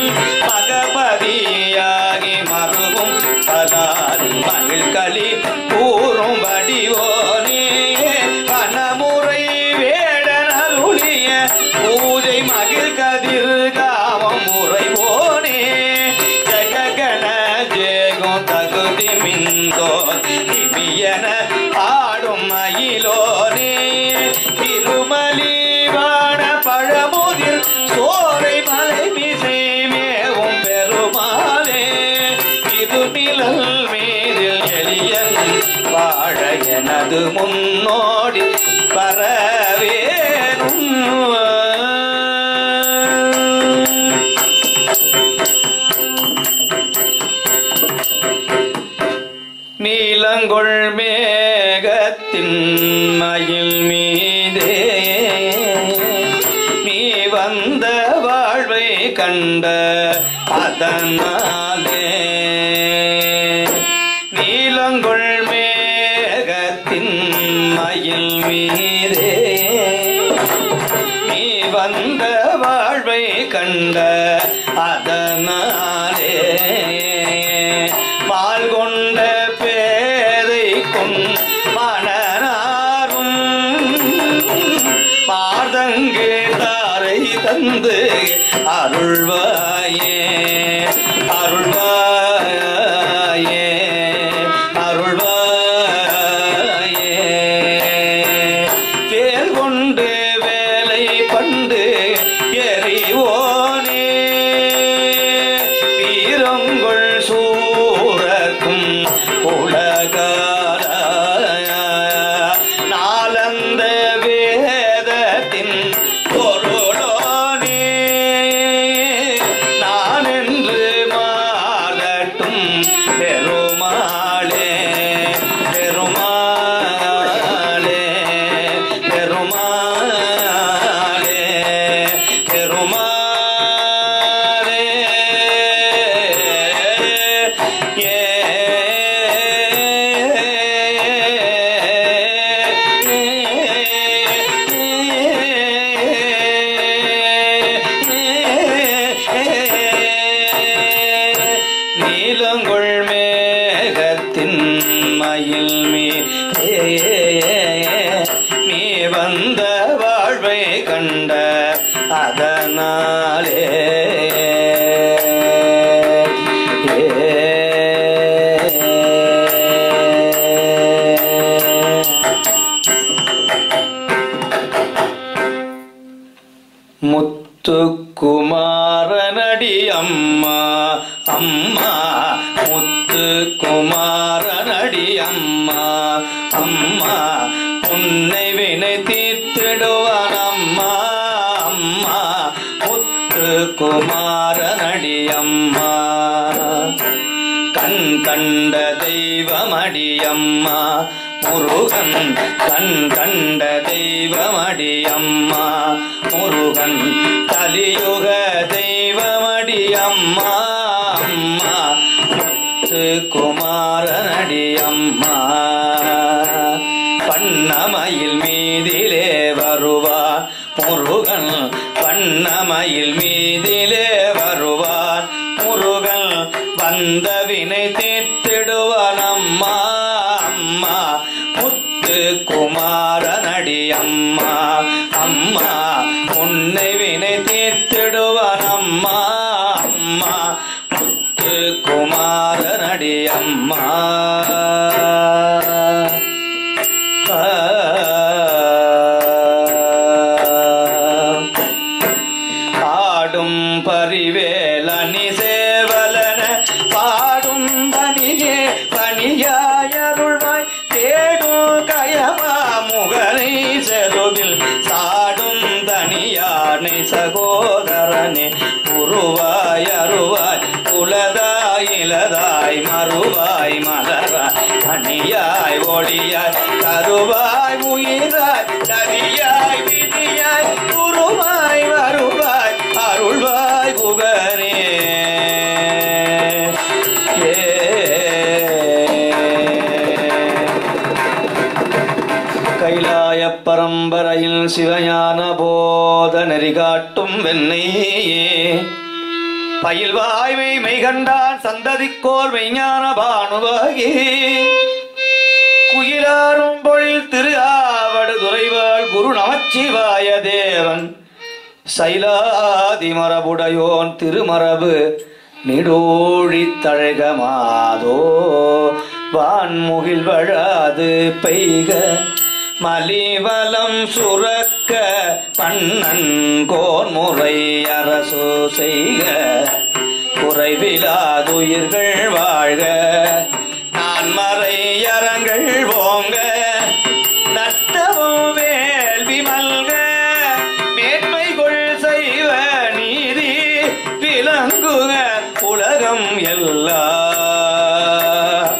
மகபதியாகி மருவும் பதாரி மகிழ்களி கூறும் வடிவோனே பணமுறை வேடன் அருளிய பூஜை மகிழ் கதிர்காமம் முறைவோனே ஜககண ஜேகும் தகுதி மிந்தோ திமியன ஆடும் மயிலோனே திருமலி வாட பழமுதிர் சோலை மலை மிசை மேவும் பெருமாளே இது நிழல் மீதில் எளியன் வாழ எனது முன்னோடி பர வேணும் நீலங்கொள் மேகத்தின் மயில் மீதே நீ வந்த வாழ்வை கண்ட அதனாலே நீலங்கொள் மேகத்தின் மயில் மீதே நீ வந்த வாழ்வை கண்ட அதனாலே மால் கொண்ட பேதை கொண் மணனாரும் மார்தங்கு தாரை தந்து அருள்வாயே அருள்வாயே அருள்வாயே வேல் கொண்டு வேலை பண்டு எறிவோனே வீரங்கொள் சூரக்கும் உலகார நாளந்த வேதத்தின் பொருளோனே நான் என்று மாறட்டும் பெருமாளே பெருமாளே பெருமாளே பெருமாளே ஏ நீலங்கொள் மேகத்தின் மயில் மீ நீ வந்த வாழ்வை கண்ட அதனாலே முத்துக்குமாரனடி அம்மா அம்மா முத்துக்குமாரனடி அம்மா அம்மா உன்னை வினை தீர்த்திடுவான் அம்மா அம்மா முத்துக்குமாரனடி அம்மா கண் கண்ட தெய்வமடி அம்மா முருகன் கண் கண்ட தெய்வமடி அம்மா முருகன் கலியுக தெய்வமடி அம்மா அம்மா முத்து குமாரனடி அம்மா பண்ணமயில் மீதிலே வருவார் முருகன் பண்ணமயில் மீதிலே வருவார் முருகன் வந்த வினை தீர்த்திடுவான் அம்மா அம்மா முத்து குமாரனடி அம்மா அம்மா உன்னை வினை தீர்த்திடுவான் அம்மா அம்மா முத்து குமாரனடி அம்மா ஆடும் பரிவேலனி சேவலன பாடும் தனியே பணியாயருள்வாய் தேடும் கயமா முகனை செருவில் சாடும் தனியானை சகோதரனே உருவாய் அருவாய் உலதாய் இலதாய் மறுவாய் மலராய் கனியாய் ஒளியாய் கருவாய் உயிராய் கவியாய் விதியாய் குருவாய் வருவாய் அருள்வாய் குகனே கைலாய பரம்பரையில் சிவஞான போத நெறிகாட்டும் வெண்ணையே பயில் வாய்மை மெய்கண்டான் சந்ததிக்கோர் மெய்ஞான பானுவாகி குயிலாரும் பொழில் திரு ஆவடு துறைவாள் குரு நமச்சிவாய தேவன் சைலாதி மரபுடையோன் திருமரபு நிடோழி தழகமாதோ வான்முகில் வழாது பெய்க மலிவலம் சுரக்க பண்ணன் கோன்முறை அரசு செய்க குறைவிலாதுயிர்கள் வாழ்க நான் மறை அறங்கள் ஓங்க நட்டவும் வேள்வி மல்க வணங்குக உலகம் எல்லாம்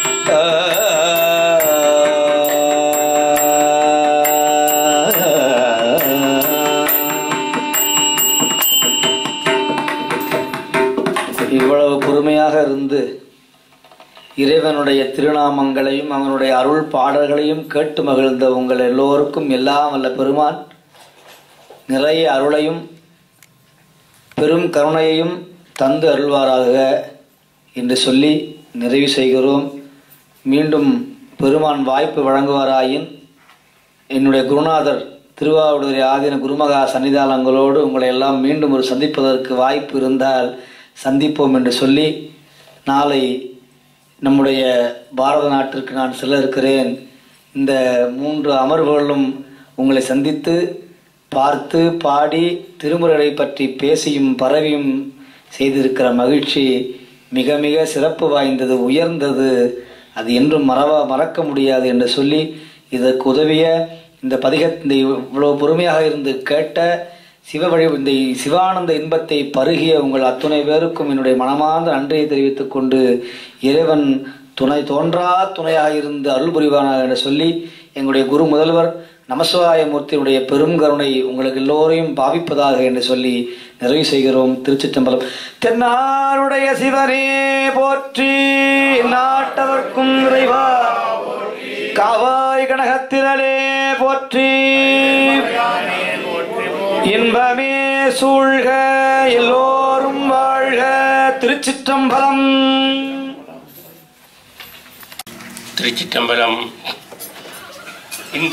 இவ்வளவு பொறுமையாக இருந்து இறைவனுடைய திருநாமங்களையும் அவனுடைய அருள் பாடல்களையும் கேட்டு மகிழ்ந்த உங்கள் எல்லோருக்கும் எல்லாம் வல்ல பெருமான் நிறைய அருளையும் பெரும் கருணையையும் தந்து அருள்வாராக என்று சொல்லி நிறைவு செய்கிறோம் மீண்டும் பெருமான் வாய்ப்பு வழங்குவாராயின் என்னுடைய குருநாதர் திருவாவூர் ஆதீன குருமகா சன்னிதானங்களோடு உங்களை எல்லாம் மீண்டும் ஒரு சந்திப்பதற்கு வாய்ப்பு இருந்தால் சந்திப்போம் என்று சொல்லி நாளை நம்முடைய பாரத நாட்டிற்கு நான் செல்ல இருக்கிறேன் இந்த மூன்று அமர்வுகளும் உங்களை சந்தித்து பார்த்து பாடி திருமுறைகளை பற்றி பேசியும் பரவியும் செய்திருக்கிற மகிழ்ச்சி மிக மிக சிறப்பு வாய்ந்தது உயர்ந்தது அது என்றும் மறவ மறக்க முடியாது என்று சொல்லி இதற்கு உதவிய இந்த பதிக இந்த இவ்வளவு பொறுமையாக இருந்து கேட்ட சிவ வழி இந்த சிவானந்த இன்பத்தை பருகிய உங்கள் அத்துணை பேருக்கும் என்னுடைய மனமார்ந்த நன்றியை தெரிவித்துக் கொண்டு இறைவன் துணை தோன்றா துணையாக இருந்து அருள் புரிவானாக என்று சொல்லி எங்களுடைய குரு முதல்வர் நமசிவாயமூர்த்தியுடைய பெரும் கருணை உங்களுக்கு எல்லோரையும் பாவிப்பதாக என்று சொல்லி நிறைவு செய்கிறோம் திருச்சிற்றம்பலம் தென்னாருடைய சிவனே போற்றி நாட்டவர்க்கும் இறைவா காவாய் கனகத்திலே போற்றி இன்பமே சூழ்க எல்லோரும் வாழ்க திருச்சிற்றம்பலம் திருச்சிற்றம்பலம் இந்த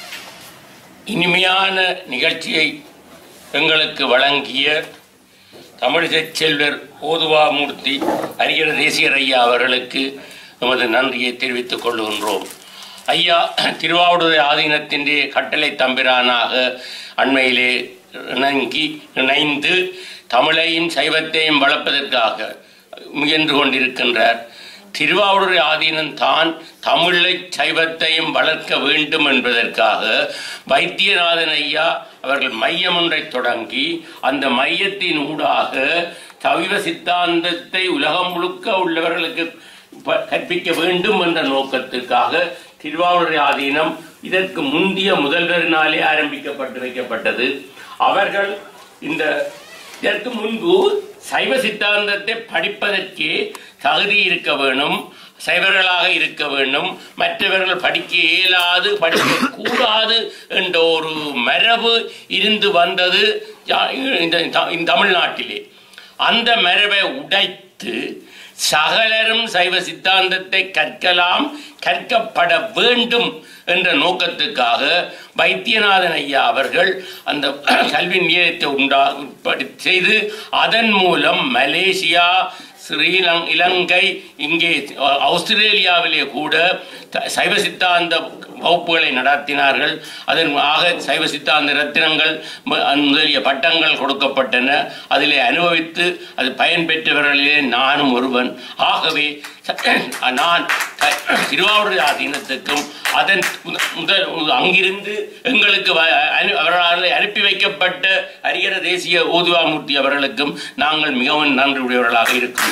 இனிமையான நிகழ்ச்சியை எங்களுக்கு வழங்கிய தமிழிசைச் செல்வர் ஓதுவாமூர்த்தி அரியர தேசியர் ஐயா அவர்களுக்கு எமது நன்றியை தெரிவித்துக் கொள்கின்றோம் ஐயா திருவாவூர் ஆதீனத்தின் கட்டளை தம்பிரானாக அண்மையிலே இணங்கி இணைந்து தமிழையும் சைவத்தையும் வளர்ப்பதற்காக முயன்று கொண்டிருக்கின்றார் திருவாவூர் ஆதீனம் தான் தமிழை சைவத்தையும் வளர்க்க வேண்டும் என்பதற்காக வைத்தியநாதன் ஐயா அவர்கள் மையம் ஒன்றை தொடங்கி அந்த மையத்தின் ஊடாக சைவ சித்தாந்தத்தை உலகம் முழுக்க உள்ளவர்களுக்கு ப- கற்பிக்க வேண்டும் என்ற நோக்கத்திற்காக திருவாவூர் ஆதீனம் இதற்கு முந்தைய முதல்வரினாலே ஆரம்பிக்கப்பட்டு வைக்கப்பட்டது அவர்கள் இந்த இதற்கு முன்பு சைவ சித்தாந்தத்தை படிப்பதற்கே தகுதி இருக்க வேணும் சைவர்களாக இருக்க வேண்டும் மற்றவர்கள் படிக்க இயலாது படிக்க கூடாது என்ற ஒரு மரபு இருந்து வந்தது யா- இந்த இந்த தமிழ்நாட்டிலே அந்த மரபை உடைத்து சகலரும் சைவ சித்தாந்தத்தை கற்கலாம் கற்கப்பட வேண்டும் என்ற நோக்கத்துக்காக வைத்தியநாதன் ஐயா அவர்கள் அந்த கல்வி நிலையத்தை உண்டா உட்பட செய்து அதன் மூலம் மலேசியா ஸ்ரீலங் இலங்கை இங்கே அஹ், ஆஸ்திரேலியாவிலே கூட த- சைவ சித்தாந்த வகுப்புகளை நடத்தினார்கள் அதன் ஆக சைவ சித்தாந்த ரத்தினங்கள் ம- முதலிய பட்டங்கள் கொடுக்கப்பட்டன அதிலே அனுபவித்து அது பயன்பெற்றவர்களிலே நானும் ஒருவன் ஆகவே ச- நான் க- திருவாவூர் ஆதீனத்துக்கும் அதன் முத- முதல் அங்கிருந்து எங்களுக்கு வ- அனு- அவர்களால் அனுப்பி வைக்கப்பட்ட அரியர தேசிய ஓதுவாமூர்த்தி அவர்களுக்கும் நாங்கள் மிகவும் நன்றி உடையவர்களாக இருக்கின்றோம்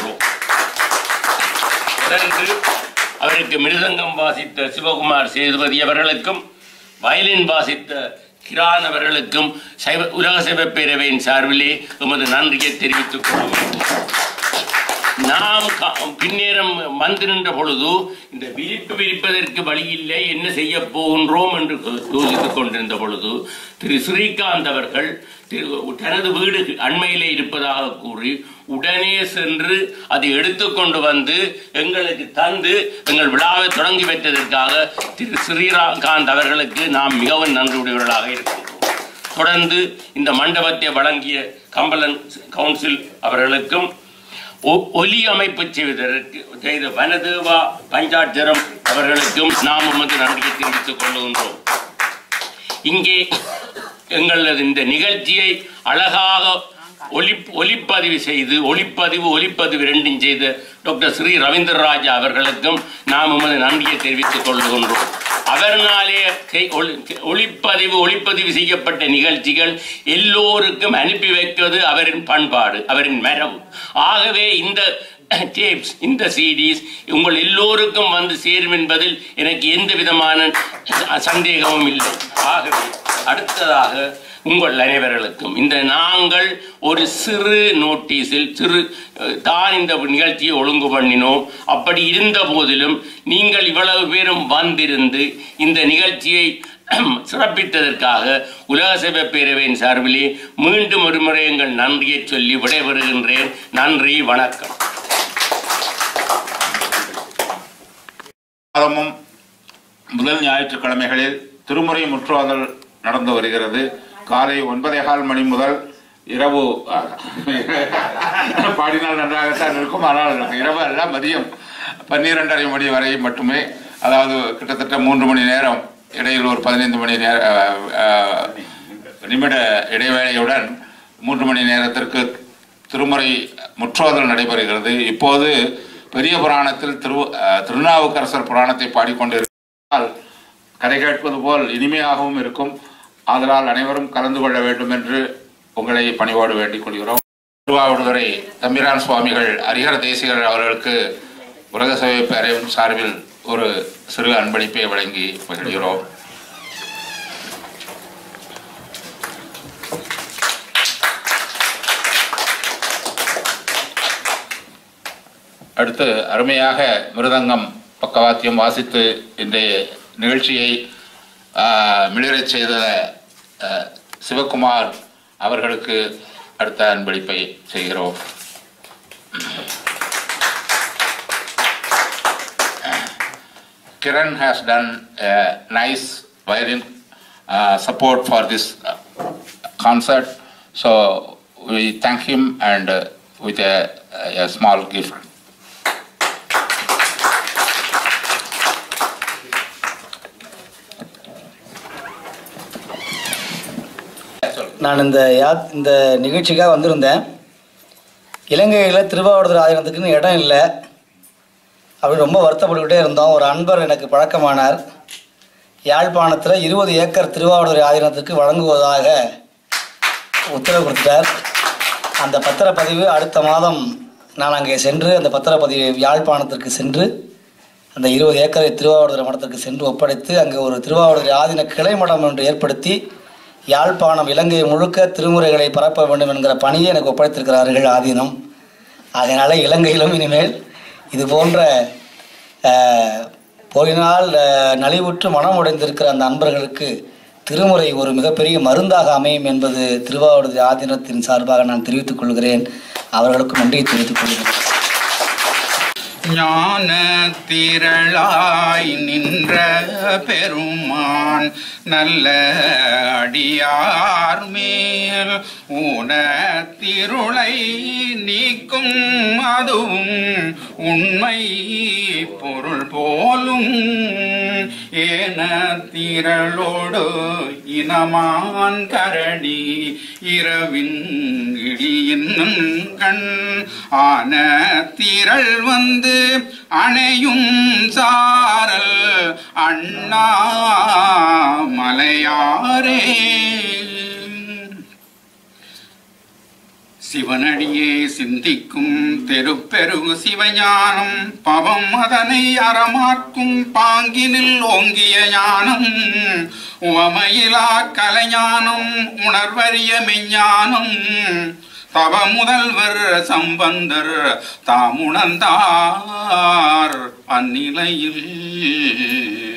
தொடர்ந்து அவருக்கு மிருதங்கம் வாசித்த சிவகுமார் சேதுபதி அவர்களுக்கும் வயலின் வாசித்த கிரான் அவர்களுக்கும் சைவ உலக சைவ பேரவையின் சார்பிலே எமது நன்றியை தெரிவித்துக் கொள்வோம் நாம் கா- பின்னேரம் வந்து நின்ற பொழுது இந்த விரிப்பு விரிப்பதற்கு வழி இல்லை என்ன செய்ய போகின்றோம் என்று யோசித்துக் கொண்டிருந்த பொழுது திரு ஸ்ரீகாந்த் அவர்கள் திரு- தனது வீடு அண்மையிலே இருப்பதாக கூறி உடனே சென்று அதை எடுத்துக்கொண்டு வந்து எங்களுக்கு தந்து எங்கள் விழாவை தொடங்கி வைத்ததற்காக திரு ஸ்ரீகாந்த் அவர்களுக்கு நாம் மிகவும் நன்றியுடையவர்களாக இருக்கின்றோம் தொடர்ந்து இந்த மண்டபத்தை வழங்கிய கம்பலன் கவுன்சில் அவர்களுக்கும் ஒ- ஒலி அமைப்பு செய்வதற்கு செய்த வனதேவா பஞ்சாட்சரம் அவர்களுக்கும் நாம் வந்து நன்றியை தெரிவித்துக் கொள்கின்றோம் இங்கே எங்களது இந்த நிகழ்ச்சியை அழகாக ஒலி ஒலிப்பதிவு செய்து ஒளிப்பதிவு ஒலிப்பதிவு இரண்டும் செய்த டாக்டர் ஸ்ரீ ரவீந்திரராஜா அவர்களுக்கும் நாம் உமது நன்றியை தெரிவித்துக் கொள்கின்றோம் அவர்னாலே செய்- ஒளி- ஒளிப்பதிவு ஒளிப்பதிவு செய்யப்பட்ட நிகழ்ச்சிகள் எல்லோருக்கும் அனுப்பி வைப்பது அவரின் பண்பாடு அவரின் மரபு ஆகவே இந்த டேப்ஸ் இந்த சிடிஸ் உங்கள் எல்லோருக்கும் வந்து சேரும் என்பதில் எனக்கு எந்த விதமான சந்தேகமும் இல்லை ஆகவே அடுத்ததாக உங்கள் அனைவர்களுக்கும் இந்த நாங்கள் ஒரு சிறு நோட்டீஸில் சிறு அஹ், தான் இந்த நிகழ்ச்சியை ஒழுங்கு பண்ணினோம் அப்படி இருந்த போதிலும் நீங்கள் இவ்வளவு பேரும் வந்திருந்து இந்த நிகழ்ச்சியை சிறப்பித்ததற்காக உலக சபை பேரவையின் சார்பிலே மீண்டும் ஒரு முறை எங்கள் நன்றியை சொல்லி விடைபெறுகின்றேன் நன்றி வணக்கம் மாதமும் முதல் ஞாயிற்றுக்கிழமைகளில் திருமுறை முற்றுவாதல் நடந்து வருகிறது காலை ஒன்பதே கால் மணி முதல் இரவு பாடினால் நன்றாகத்தான் இருக்கும் ஆனால் இரவு அல்ல மதியம் பன்னிரெண்டரை மணி வரை மட்டுமே அதாவது கிட்டத்தட்ட மூன்று மணி நேரம் இடையில் ஒரு பதினைந்து மணி நேர அஹ், அஹ், நிமிட இடைவேளையுடன் மூன்று மணி நேரத்திற்கு திருமுறை முற்றோதல் நடைபெறுகிறது இப்போது பெரிய புராணத்தில் திரு அஹ், திருநாவுக்கரசர் புராணத்தை பாடிக்கொண்டிருந்தால் கதை கேட்பது போல் இனிமையாகவும் இருக்கும் ஆதலால் அனைவரும் கலந்து கொள்ள வேண்டும் என்று உங்களை பணிவோடு வேண்டிக் கொள்கிறோம் திருவாவூடுதுறை தம்பிரான் சுவாமிகள் ஹரிஹர தேசிகர் அவர்களுக்கு உலக சபை பேரவையின் சார்பில் ஒரு சிறு அன்பளிப்பை வழங்கி மகிழ்கிறோம் அடுத்து அருமையாக மிருதங்கம் பக்கவாத்தியம் வாசித்து இன்றைய நிகழ்ச்சியை ஆஹ், மிளிரச் செய்த ஆஹ், சிவகுமார் அவர்களுக்கு அடுத்த அன்பளிப்பை செய்கிறோம் Kiran has done a nice violin uh, support for this uh, concert, so we thank him and uh, with a, a small gift. நான் இந்த யா இந்த நிகழ்ச்சிக்காக வந்திருந்தேன் இலங்கையில் திருவாவூர் ஆதீனத்துக்குன்னு இடம் இல்லை அப்படின்னு ரொம்ப வருத்தப்பட்டுக்கிட்டே இருந்தோம் ஒரு அன்பர் எனக்கு பழக்கமானார் யாழ்ப்பாணத்தில் இருபது ஏக்கர் திருவாவூர் ஆதீனத்துக்கு வழங்குவதாக உத்தரவு கொடுத்தார் அந்த பத்திரப்பதிவு அடுத்த மாதம் நான் அங்கே சென்று அந்த பத்திரப்பதிவு யாழ்ப்பாணத்திற்கு சென்று அந்த இருபது ஏக்கரை திருவாவூர் மடத்திற்கு சென்று ஒப்படைத்து அங்கே ஒரு திருவாவூர் ஆதீன கிளை மடம் ஒன்று ஏற்படுத்தி யாழ்ப்பாணம் இலங்கை முழுக்க திருமுறைகளை பரப்ப வேண்டும் என்கிற பணியை எனக்கு ஒப்படைத்திருக்கிறார்கள் ஆதீனம் அதனால் இலங்கையிலும் இனிமேல் இது போன்ற அஹ், போயினால் அஹ், நலிவுற்று மனம் உடைந்திருக்கிற அந்த அன்பர்களுக்கு திருமுறை ஒரு மிகப்பெரிய மருந்தாக அமையும் என்பது திருவாவூர் ஆதீனத்தின் சார்பாக நான் தெரிவித்துக் கொள்கிறேன் அவர்களுக்கும் நன்றியை தெரிவித்துக் கொள்கிறேன் ஞான திரளாய் நின்ற பெருமான் நல்ல அடியார் மேல் ஊன திருளை நீக்கும் அதுவும் உண்மை பொருள் போலும் ஏன திரளோடு இனமான் கரடி இரவின் இடியின் கண் ஆன திரள் வந்து அணையும் சாரல் அண்ணா மலையாரே சிவனடியே சிந்திக்கும் தெருப்பெருகு சிவஞானம் பவம் அதனை அறமாக்கும் பாங்கினில் ஓங்கிய ஞானம் உவமையிலா கலைஞானம் உணர்வறிய மெஞ்ஞானம் தவ முதல்வர் சம்பந்தர் தாமுணர்ந்தார் அந்நிலையில்